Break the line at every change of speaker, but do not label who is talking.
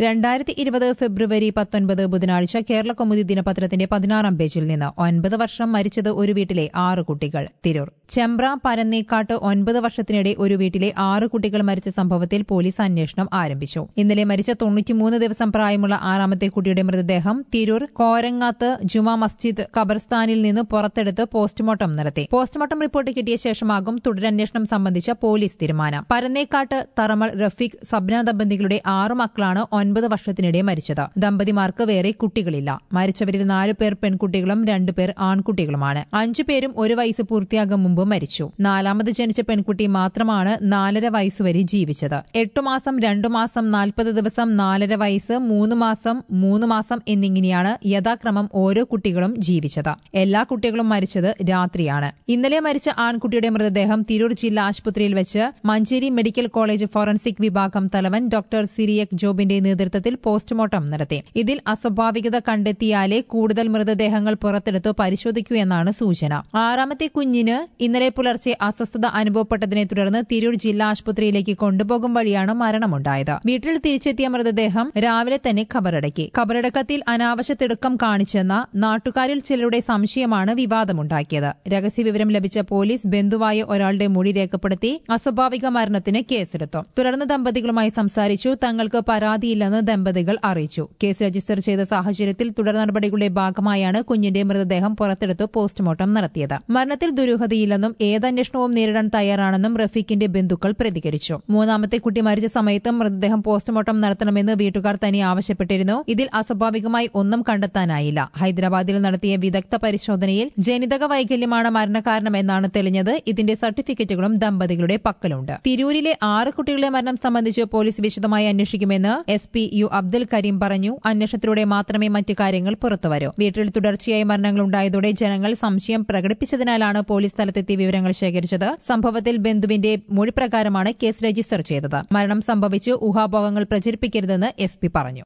രണ്ടായിരത്തി ഇരുപത് ഫെബ്രുവരി പത്തൊൻപത് ബുധനാഴ്ച കേരള കൗമുദി ദിനപത്രത്തിന്റെ പതിനാറാം പേജിൽ നിന്ന് ഒൻപത് വർഷം മരിച്ചത് ഒരു വീട്ടിലെ ആറ് കുട്ടികൾ തിരൂർ ചെമ്പ്ര പരന്നേക്കാട്ട് ഒൻപത് വർഷത്തിനിടെ ഒരു വീട്ടിലെ ആറ് കുട്ടികൾ മരിച്ച സംഭവത്തിൽ പോലീസ് അന്വേഷണം ആരംഭിച്ചു ഇന്നലെ മരിച്ച തൊണ്ണൂറ്റിമൂന്ന് ദിവസം പ്രായമുള്ള ആറാമത്തെ കുട്ടിയുടെ മൃതദേഹം തിരൂർ കോരങ്ങാത്ത് ജുമാ മസ്ജിദ് ഖബർസ്ഥാനിൽ നിന്ന് പുറത്തെടുത്ത് പോസ്റ്റ്മോർട്ടം നടത്തി പോസ്റ്റ്മോർട്ടം റിപ്പോർട്ട് കിട്ടിയ ശേഷമാകും തുടരന്വേഷണം സംബന്ധിച്ച പോലീസ് തീരുമാനം പരന്നേക്കാട്ട് തറമൾ റഫീഖ് സബ്ന ദമ്പതികളുടെ ആറു മക്കളാണ് ഒൻപത് വർഷത്തിനിടെ മരിച്ചത് ദമ്പതിമാർക്ക് വേറെ കുട്ടികളില്ല മരിച്ചവരിൽ നാലു പേർ പെൺകുട്ടികളും രണ്ടുപേർ ആൺകുട്ടികളുമാണ് അഞ്ചു പേരും ഒരു വയസ്സ് പൂർത്തിയാകും മുമ്പ് മരിച്ചു നാലാമത് ജനിച്ച പെൺകുട്ടി മാത്രമാണ് നാലര വയസ്സുവരെ ജീവിച്ചത് എട്ടു മാസം രണ്ടു മാസം നാൽപ്പത് ദിവസം നാലര വയസ്സ് മൂന്ന് മാസം മൂന്ന് മാസം എന്നിങ്ങനെയാണ് യഥാക്രമം ഓരോ കുട്ടികളും ജീവിച്ചത് എല്ലാ കുട്ടികളും മരിച്ചത് രാത്രിയാണ് ഇന്നലെ മരിച്ച ആൺകുട്ടിയുടെ മൃതദേഹം തിരൂർ ജില്ലാ ആശുപത്രിയിൽ വെച്ച് മഞ്ചേരി മെഡിക്കൽ കോളേജ് ഫോറൻസിക് വിഭാഗം തലവൻ ഡോക്ടർ സിറിയക് ജോബിന്റെ നേതൃത്വത്തിൽ പോസ്റ്റ്മോർട്ടം നടത്തി ഇതിൽ അസ്വാഭാവികത കണ്ടെത്തിയാലേ കൂടുതൽ മൃതദേഹങ്ങൾ പുറത്തെടുത്ത് പരിശോധിക്കൂ എന്നാണ് സൂചന ആറാമത്തെ കുഞ്ഞിന് ഇന്നലെ പുലർച്ചെ അസ്വസ്ഥത അനുഭവപ്പെട്ടതിനെ തുടർന്ന് തിരൂർ ജില്ലാ ആശുപത്രിയിലേക്ക് കൊണ്ടുപോകും വഴിയാണ് മരണമുണ്ടായത് വീട്ടിൽ തിരിച്ചെത്തിയ മൃതദേഹം രാവിലെ തന്നെ ഖബറടക്കി ഖബറടക്കത്തിൽ അനാവശ്യ തിടുക്കം കാണിച്ചെന്ന നാട്ടുകാരിൽ ചിലരുടെ സംശയമാണ് വിവാദമുണ്ടാക്കിയത് രഹസ്യവിവരം ലഭിച്ച പോലീസ് ബന്ധുവായ ഒരാളുടെ മൊഴി രേഖപ്പെടുത്തി അസ്വാഭാവിക മരണത്തിന് കേസെടുത്തു തുടർന്ന് ദമ്പതികളുമായി സംസാരിച്ചു തങ്ങൾക്ക് പരാതിയില്ലെന്ന് ദമ്പതികൾ അറിയിച്ചു കേസ് രജിസ്റ്റർ ചെയ്ത സാഹചര്യത്തിൽ തുടർ നടപടികളുടെ ഭാഗമായാണ് കുഞ്ഞിന്റെ മൃതദേഹം പുറത്തെടുത്ത് പോസ്റ്റ്മോർട്ടം നടത്തിയത് മരണത്തിൽ ദുരൂഹതയില്ലെന്നും ഏതന്വേഷണവും നേരിടാൻ തയ്യാറാണെന്നും റഫീഖിന്റെ ബന്ധുക്കൾ പ്രതികരിച്ചു മൂന്നാമത്തെ കുട്ടി മരിച്ച സമയത്തും മൃതദേഹം പോസ്റ്റ്മോർട്ടം നടത്തണമെന്ന് വീട്ടുകാർ തന്നെ ആവശ്യപ്പെട്ടിരുന്നു ഇതിൽ അസ്വാഭാവികമായി ഒന്നും കണ്ടെത്താനായില്ല ഹൈദരാബാദിൽ നടത്തിയ വിദഗ്ധ പരിശോധനയിൽ ജനിതക വൈകല്യമാണ് മരണകാരണമെന്നാണ് തെളിഞ്ഞത് ഇതിന്റെ സർട്ടിഫിക്കറ്റുകളും ദമ്പതികളുടെ പക്കലുണ്ട് തിരൂരിലെ ആറ് കുട്ടികളുടെ മരണം സംബന്ധിച്ച് പോലീസ് വിശദമായി അന്വേഷിക്കുമെന്ന് S P U Abdul Kareem പറഞ്ഞു അന്വേഷണത്തിലൂടെ മാത്രമേ മറ്റു കാര്യങ്ങൾ പുറത്തുവരൂ വീട്ടിൽ തുടർച്ചയായി മരണങ്ങൾ ഉണ്ടായതോടെ ജനങ്ങൾ സംശയം പ്രകടിപ്പിച്ചതിനാലാണ് പോലീസ് സ്ഥലത്തെത്തി വിവരങ്ങൾ ശേഖരിച്ചത് സംഭവത്തിൽ ബന്ധുവിന്റെ മൊഴി പ്രകാരമാണ് കേസ് രജിസ്റ്റർ ചെയ്തത് മരണം സംഭവിച്ച് ഊഹാപോഹങ്ങൾ പ്രചരിപ്പിക്കരുതെന്ന് എസ് പി പറഞ്ഞു